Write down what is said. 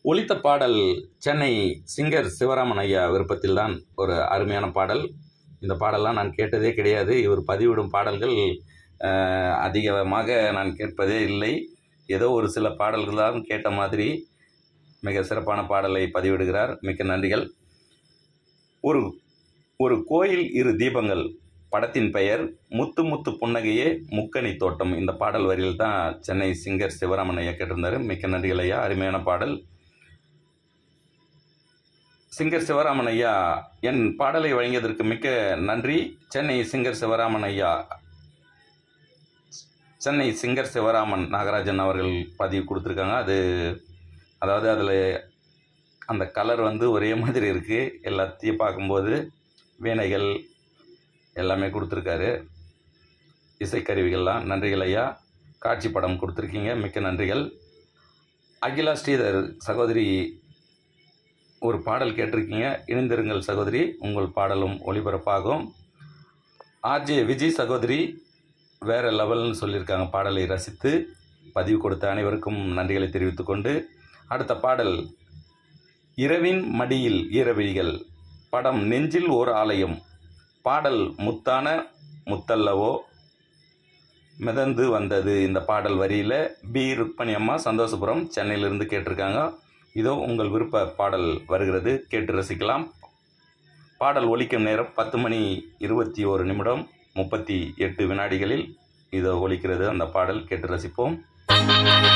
ஒலித்த பாடல் சென்னை சிங்கர் சிவராமன் ஐயா விருப்பத்தில்தான் ஒரு அருமையான பாடல் இந்த பாடல்லாம் நான் கேட்டதே கிடையாது இவர் பதிவிடும் பாடல்கள் அஹ், அதிகமாக நான் கேட்பதே இல்லை ஏதோ ஒரு சில பாடல்கள் தான் கேட்ட மாதிரி மிக சிறப்பான பாடலை பதிவிடுகிறார் மிக்க நன்றிகள் ஒரு ஒரு கோயில் இரு தீபங்கள் படத்தின் பெயர் முத்து முத்து புன்னகையே முக்கனி தோட்டம் இந்த பாடல் வரியில் தான் சென்னை சிங்கர் சிவராமன் ஐயா கேட்டிருந்தாரு மிக்க நன்றிகள் ஐயா அருமையான பாடல் சிங்கர் சிவராமன் ஐயா என் பாடலை வழங்கியதற்கு மிக்க நன்றி சென்னை சிங்கர் சிவராமன் ஐயா சென்னை சிங்கர் சிவராமன் நாகராஜன் அவர்கள் பதிவு கொடுத்துருக்காங்க அது அதாவது அதில் அந்த கலர் வந்து ஒரே மாதிரி இருக்குது எல்லாத்தையும் பார்க்கும்போது வீணைகள் எல்லாமே கொடுத்துருக்காரு இசைக்கருவிகள்லாம் நன்றிகள் ஐயா காட்சி படம் கொடுத்துருக்கீங்க மிக்க நன்றிகள் அகிலா ஸ்ரீதர் சகோதரி ஒரு பாடல் கேட்டிருக்கீங்க இணைந்திருங்கள் சகோதரி உங்கள் பாடலும் ஒளிபரப்பாகும் ஆர்ஜே விஜய் சகோதரி வேற லெவல்னு சொல்லியிருக்காங்க பாடலை ரசித்து பதிவு கொடுத்த அனைவருக்கும் நன்றிகளை தெரிவித்துக்கொண்டு அடுத்த பாடல் இரவின் மடியில் ஈரவிழிகள் படம் நெஞ்சில் ஓர் ஆலயம் பாடல் முத்தான முத்தல்லவோ மிதந்து வந்தது இந்த பாடல் வரியில் பி ருக்மணி அம்மா சந்தோஷபுரம் சென்னையிலிருந்து கேட்டிருக்காங்க இதோ உங்கள் விருப்ப பாடல் வருகிறது கேட்டு ரசிக்கலாம் பாடல் ஒலிக்கும் நேரம் பத்து மணி இருபத்தி ஒரு நிமிடம் முப்பத்தி எட்டு வினாடிகளில் இதோ ஒலிக்கிறது அந்த பாடல் கேட்டு ரசிப்போம்